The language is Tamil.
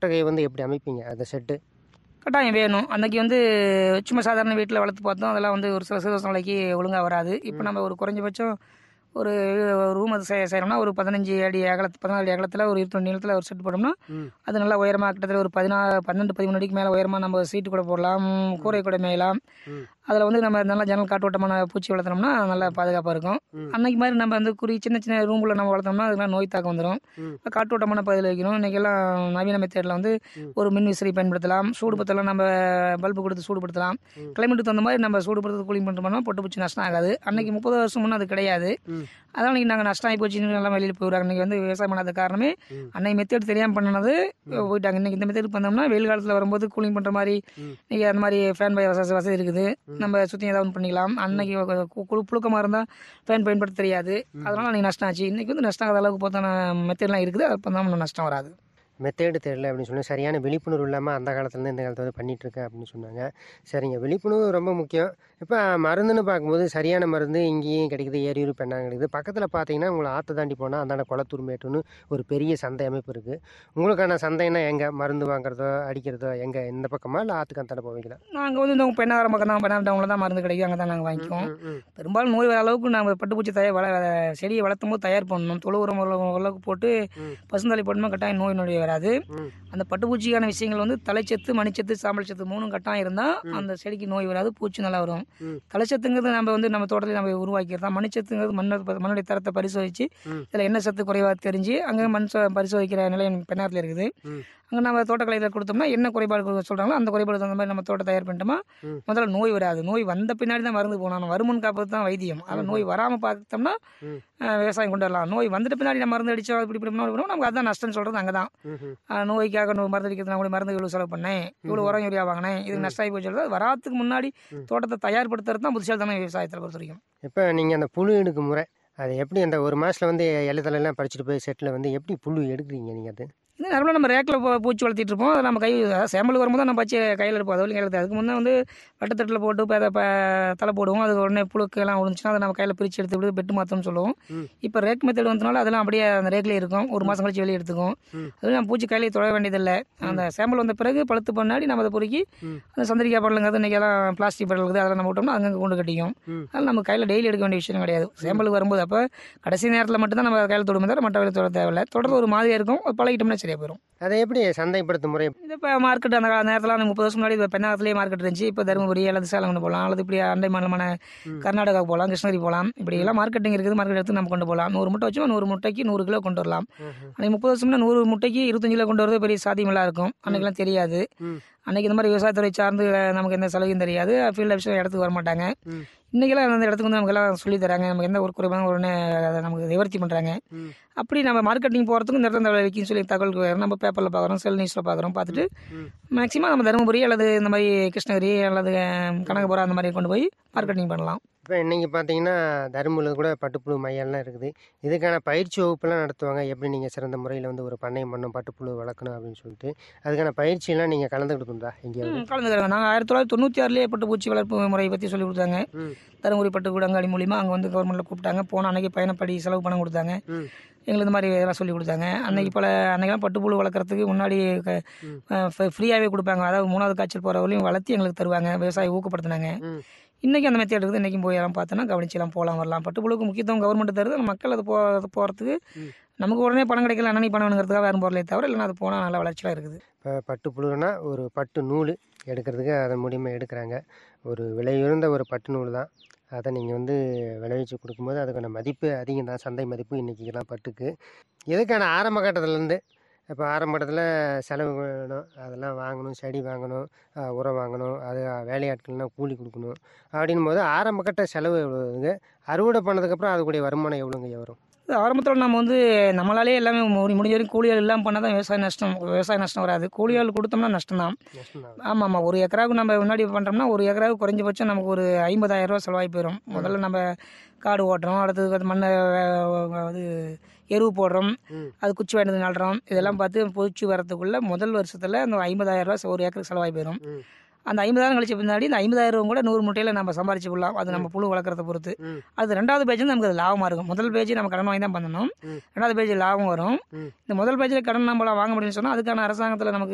கொட்டகையை வந்து எப்படி அமைப்பீங்க அந்த செட்டு கட்டாயம் வேணும் அன்னைக்கு வந்து சும்மா சாதாரண வீட்டில் வளர்த்து பார்த்தோம் அதெல்லாம் வந்து ஒரு சில சில நாளைக்கு ஒழுங்காக வராது இப்போ நம்ம ஒரு குறைஞ்சபட்சம் ஒரு ரூம் அது செய்ய செய்கிறோம்னா ஒரு பதினஞ்சு அடி அகலத்து பதினாலு அடி அகலத்தில் ஒரு இருபத்தி நீளத்தில் ஒரு செட் போட்டோம்னா ம். அது நல்லா உயரமாக கிட்டத்தட்ட ஒரு பதினாறு பன்னெண்டு பதிமூணு அடிக்கு மேலே உயரமாக நம்ம சீட்டு கூட போடலாம் கூரை கூட மேயலாம் ம். அதில் வந்து நம்ம நல்லா ஜன்னல் காற்றோட்டமான பூச்சி வளர்த்தோம்னா நல்லா பாதுகாப்பாக இருக்கும் ம். அன்னைக்கு மாதிரி நம்ம வந்து குறி சின்ன சின்ன ரூமில் நம்ம வளர்த்தோம்னா அதுக்கெல்லாம் நோய் தாக்கம் வந்துடும் ம். காற்றோட்டமான பகுதியில் வைக்கணும் இன்றைக்கெல்லாம் நவீன மெத்தேடில் வந்து ம். ஒரு மின் விசிறி பயன்படுத்தலாம் சூடுபடுத்தலாம் நம்ம பல்பு கொடுத்து சூடுபடுத்தலாம் ம். கிளைமேட்டுக்கு தகுந்த மாதிரி நம்ம சூடுபடுத்து கூலிங் பண்ணுறோம்னா பொட்டுப்பூச்சி நஷ்டம் ஆகாது அன்னைக்கு முப்பது வருஷம் முன்னே அது கிடையாது ம். அதனால் இன்றைக்கி நாங்கள் நஷ்டம் ஆகி போச்சுன்னு எல்லாம் வெளியில் போயிடுறாங்க இன்றைக்கி வந்து விவசாயம் பண்ணாத காரணமே ம். அன்னைக்கு மெத்தேட் தெரியாமல் பண்ணது போயிட்டாங்க இன்றைக்கி இந்த மெத்தேட் பண்ணோம்னா வெயில் காலத்தில் வரும்போது கூலிங் பண்ணுற மாதிரி ம். இன்றைக்கி அந்த மாதிரி ஃபேன் பை வசதி வசதி இருக்குது நம்ம சுற்றி ஏதாவது ஒன்று பண்ணிக்கலாம் அன்னைக்கு கு- குழு புழுக்கமாக இருந்தால் ஃபேன் பயன்படுத்த தெரியாது அதனால் அன்றைக்கி நஷ்டம் ஆச்சு இன்றைக்கி வந்து நஷ்டம் ஆகாத அளவுக்கு பார்த்தா மெத்தேட்லாம் இருக்குது அப்போ தான் நஷ்டம் வராது மெத்தேடு தெரியல அப்படின்னு சொல்லி சரியான விழிப்புணர்வு இல்லாமல் அந்த காலத்துலேருந்து இந்த காலத்தில் வந்து பண்ணிட்டு இருக்கேன் அப்படின்னு சொன்னாங்க சரிங்க விழிப்புணர்வு ரொம்ப முக்கியம் இப்போ மருந்துன்னு பார்க்கும்போது சரியான மருந்து இங்கேயும் கிடைக்குது ஏரியூர் பெண்ணாங்க கிடைக்குது பக்கத்தில் பார்த்தீங்கன்னா உங்களை ஆற்று தாண்டி போனால் அந்தாண்ட குளத்தூர் மேட்டுன்னு ஒரு பெரிய சந்தை அமைப்பு இருக்குது உங்களுக்கான சந்தைன்னா எங்கே மருந்து வாங்குறதோ அடிக்கிறதோ எங்கே இந்த பக்கமா இல்லை ஆற்றுக்கு அந்தாண்ட போவீங்களா நாங்கள் வந்து இந்த பெண்ணாரம் பக்கம் தான் பெண்ணாரம் டவுனில் தான் மருந்து கிடைக்கும் அங்கே தான் நாங்கள் வாங்கிக்குவோம் ம், ம், பெரும்பாலும் நோய் வர அளவுக்கு நம்ம பட்டுப்பூச்சி தயார் வள செடியை வளர்த்தும் போது தயார் பண்ணணும் தொழு உரம் அளவுக்கு போட்டு ம். பசுந்தலை போட்டோம்னா கட்டாயம் நோய் நொடி வராது ம். அந்த பட்டுப்பூச்சிக்கான விஷயங்கள் வந்து தலைச்சத்து மணிச்சத்து சாம்பல் சத்து மூணும் கட்டாயம் இருந்தால் அந்த செடிக்கு நோய் வராது பூச்சி நல்லா வரும் ம். தலைச்சத்துங்கிறது நம்ம வந்து நம்ம தோட்டத்தில் நம்ம உருவாக்கிறது தான் மணிச்சத்துங்கிறது மண்ணை மண்ணுடைய தரத்தை பரிசோதிச்சு ம். இதில் என்ன சத்து குறைவாக தெரிஞ்சு அங்கே மண் ச- பரிசோதிக்கிற நிலை பெண்ணாரத்தில் இருக்குது ம். அங்கே நம்ம தோட்டக்கலையில் கொடுத்தோம்னா என்ன குறைபாடு சொல்கிறாங்களோ அந்த குறைபாடு தகுந்த மாதிரி நம்ம தோட்டம் தயார் பண்ணிட்டோமா ம். முதல்ல நோய் வராது நோய் வந்த பின்னாடி தான் மருந்து போகணும் வருமுன் காப்பது தான் வைத்தியம் அதில் நோய் வராமல் பார்த்தோம்னா ம். அஹ், விவசாயம் கொண்டு வரலாம் நோய் வந்துட்ட பின்னாடி நம்ம மருந்து அடிச்சோம் இப்படி இப்படி பண்ணோம், இப்படி பண்ணோம், நமக்கு அதான் நஷ்டம்னு சொல்கிறது அங்கே தான் ம், ம். ஆஹ் நோய்க்காக நோய் மருந்து அடிக்கிறது நான் கூட மருந்து இவ்வளோ செலவு பண்ணேன் இவ்வளோ உரம் யூரியா வாங்கினேன் இது நஷ்டம் ஆகி போய் சொல்கிறது வராதுக்கு முன்னாடி தோட்டத்தை தயார்படுத்துறது தான் புதுசாக தானே விவசாயத்தில் பொறுத்த வரைக்கும் இப்போ நீங்கள் அந்த புழு எடுக்கும் முறை அது எப்படி அந்த ஒரு மாதத்தில் வந்து எழுத்தலையெல்லாம் படிச்சுட்டு போய் செட்டில் வந்து எப்படி புழு எடுக்கிறீங்க நீங்கள் அது இது நார்மலாக நம்ம ரேக்கில் பூச்சி வளர்த்திட்டு இருப்போம் அதை நம்ம கை அதாவது சாம்பிள் வரும்போது தான் நம்ம பச்சை கையில் எடுப்போம் அது கையில் அதுக்கு முன்னே வந்து வட்டத்தட்டில் போட்டு இப்போ அதை இப்போ தலை போடுவோம் அது உடனே புழுக்கு எல்லாம் விழுந்துச்சுன்னா அதை நம்ம கையில் பிரித்து எடுத்து விட்டு பெட்டு மாற்றணும்னு சொல்லுவோம் ம். இப்போ ரேக் மெத்தட் வந்தனால அதெல்லாம் அப்படியே அந்த ரேக்லேயே இருக்கும் ஒரு மாதம் கழிச்சு வெளியே எடுத்துக்கும் ம். அதுவும் நம்ம பூச்சி கையிலே தொட வேண்டியதில்லை அந்த சாம்பிள் வந்த பிறகு பழுத்து பண்ணாடி நம்ம அதை பொறுக்கி ம். அந்த சந்திரிக்காய் படலுங்கிறது இன்றைக்கி எல்லாம் பிளாஸ்டிக் படல் இருக்குது அதெல்லாம் நம்ம விட்டோம்னா அங்கங்கே கொண்டு கட்டிக்கும் ம். அதனால் நம்ம கையில் டெய்லி எடுக்க வேண்டிய விஷயம் கிடையாது சாம்பிளுக்கு வரும்போது அப்போ கடைசி நேரத்தில் மட்டும்தான் நம்ம கையில் தொடுமே தவிர மற்ற வேலை தொட தேவையில்லை தொடர்ந்து ஒரு மாதிரியாக இருக்கும் அது பழகிட்டோம்னா சரியாக போயிடும் அதை எப்படி சந்தைப்படுத்தும் முறை இது இப்போ மார்க்கெட் அந்த கால நேரத்தில் அந்த முப்பது வருஷம் முன்னாடி இப்போ பெண்ணாகத்துலேயே மார்க்கெட் இருந்துச்சு இப்போ தருமபுரி அல்லது சேலம் கொண்டு போகலாம் அல்லது இப்படி அண்டை மாநிலமான கர்நாடகா போகலாம் கிருஷ்ணகிரி போகலாம் இப்படி எல்லாம் மார்க்கெட்டிங் இருக்குது மார்க்கெட் எடுத்து நம்ம கொண்டு போகலாம் நூறு முட்டை வச்சோம் நூறு முட்டைக்கு நூறு கிலோ கொண்டு வரலாம் அன்றைக்கி முப்பது வருஷம்னா நூறு முட்டைக்கு இருபத்தஞ்சு கிலோ கொண்டு வரது பெரிய சாத்தியமெல்லாம் இருக்கும் அன்றைக்கெல்லாம் தெரியாது ம். அன்றைக்கி இந்த மாதிரி விவசாயத்துறை சார்ந்து அஹ், நமக்கு எந்த சலுகையும் தெரியாது ஃபீல்ட் ஆஃபீஸர் இடத்துக்கு வர மாட்டாங்க ம். இன்றைக்கெல்லாம் அந்த இடத்துக்கு வந்து நமக்கு எல்லாம் சொல்லி தராங்க நமக்கு எந்த ஒரு குறைபாடும் உடனே அதை நமக்கு நிவர்த்தி பண்ணுறாங்க ம். அப்படி நம்ம மார்க்கெட்டிங் போகிறதுக்கும் இந்த இடத்துல இந்த விலைக்குன்னு சொல்லி தகவல் வேறு நம்ம பேப்பரில் பார்க்குறோம் செல் நியூஸில் பார்க்குறோம் பார்த்துட்டு ம். மேக்ஸிமம் நம்ம தருமபுரி அல்லது இந்த மாதிரி கிருஷ்ணகிரி அல்லது அஹ், கனகபுரம் அந்த மாதிரி கொண்டு போய் மார்க்கெட்டிங் பண்ணலாம் இப்போ இன்றைக்கி பார்த்தீங்கன்னா தருமபுரியில் கூட பட்டுப்புழு மையம்லாம் இருக்குது இதுக்கான பயிற்சி வகுப்புலாம் நடத்துவாங்க எப்படி நீங்கள் சிறந்த முறையில் வந்து ஒரு பண்ணையம் பண்ணணும் பட்டுப்புழு வளர்க்கணும் அப்படின்னு சொல்லிட்டு அதுக்கான பயிற்சியெல்லாம் நீங்கள் கலந்துக்கிட்டுருந்தா எங்கேயாவது ம், கலந்துக்கிறாங்க நாங்கள் ஆயிரத்தி தொள்ளாயிரத்தி தொண்ணூற்றி ஆறுலேயே பட்டு பூச்சி வளர்ப்பு முறையை பற்றி சொல்லி கொடுத்தாங்க ம். தருமபுரி பட்டு கூடங்காடி மூலிமா அங்கே வந்து கவர்மெண்ட்டில் கூப்பிட்டாங்க போன அன்னைக்கு பயணப்படி செலவு பணம் கொடுத்தாங்க ம். எங்களுக்கு இந்த மாதிரி இதெல்லாம் சொல்லி கொடுத்தாங்க அன்னைக்கு பல அன்னைக்கெல்லாம் பட்டுப்புழு வளர்க்குறதுக்கு முன்னாடி ஃப்ரீயாகவே கொடுப்பாங்க அதாவது மூணாவது காய்ச்சல் போகிற வரையும் வளர்த்தி எங்களுக்கு தருவாங்க விவசாயம் ஊக்கப்படுத்தினாங்க ம். இன்றைக்கி அந்த மெத்தேட் இருக்குது இன்றைக்கும் போய் எல்லாம் பார்த்தோன்னா கவனிச்செல்லாம் போகலாம் வரலாம் பட்டுப்புழுக்கு முக்கியத்துவம் கவர்மெண்ட் தருது ஆனா மக்கள் அது போ அது போகிறதுக்கு ம். நமக்கு உடனே பணம் கிடைக்கல அன்னி பணம் வேணுங்கிறதுக்காக வேறு போகிறதே தவிர இல்லைன்னா அது போனால் நல்ல வளர்ச்சியாக இருக்குது இப்போ பட்டுப்புழுனா ஒரு பட்டு நூல் எடுக்கிறதுக்கு அதன் மூலியமாக எடுக்கிறாங்க ஒரு விலையுயர்ந்த ஒரு பட்டு நூல் தான் அதை நீங்கள் வந்து விளைவிச்சு கொடுக்கும்போது அதுக்கான மதிப்பு அதிகம் தான் சந்தை மதிப்பு இன்றைக்கிலாம் பட்டுக்கு இதுக்கான ஆரம்ப கட்டத்துலேருந்து இப்போ ஆரம்ப கட்டத்தில் செலவு வேணும் அதெல்லாம் வாங்கணும் செடி வாங்கணும் ஆஹ் உரம் வாங்கணும் அது வேலையாட்கள்லாம் கூலி கொடுக்கணும் அப்படின்னும் போது ஆரம்ப கட்ட செலவு எவ்வளோங்க அறுவடை பண்ணதுக்கப்புறம் அதுக்குடைய வருமானம் எவ்வளோங்க வரும் இது ஆரம்பத்தில் நம்ம வந்து நம்மளாலே எல்லாமே முடி- முடிஞ்ச வரைக்கும் கூலியால் இல்லாமல் பண்ணால் தான் விவசாய நஷ்டம் விவசாய நஷ்டம் வராது கூலியால் கொடுத்தோம்னா நஷ்டம் தான் நஷ்டம் ஆமாம் ஆமாம் ஒரு ஏக்கராவுக்கு நம்ம முன்னாடி பண்ணுறோம்னா ஒரு ஏக்கராவுக்கு குறைஞ்சபட்சம் நமக்கு ஒரு ஐம்பதாயிரம் ரூபா செலவாகி போயிடும் முதல்ல நம்ம காடு ஓட்டுறோம் அடுத்தது அது மண்ணை வே- அது எருவு போடுறோம் ம். அது குச்சி வேண்டது நடுறோம் இதெல்லாம் பார்த்து பொதிச்சு வரதுக்குள்ள முதல் வருஷத்தில் அந்த ஐம்பதாயிரம் ரூபா ஒரு ஏக்கருக்கு செலவாகி போயிடும் ம். அந்த ஐம்பதாயிரம் கழிச்ச பின்னாடி இந்த ஐம்பதாயிரம் கூட நூறு முட்டையில் நம்ம சம்பாரிச்சு கொள்ளலாம் அது நம்ம புழு வளர்க்குறத பொறுத்து ம். அது ரெண்டாவது பேஜ் வந்து நமக்கு அது லாபமாக இருக்கும் முதல் பேஜ் நம்ம கடன் வாங்கி தான் பண்ணணும் ம். ரெண்டாவது பேஜ் லாபம் வரும் ம். இந்த முதல் பேஜில் கடன் நம்மளாம் வாங்க முடியும்னு சொன்னால் அதுக்கான அரசாங்கத்தில் நமக்கு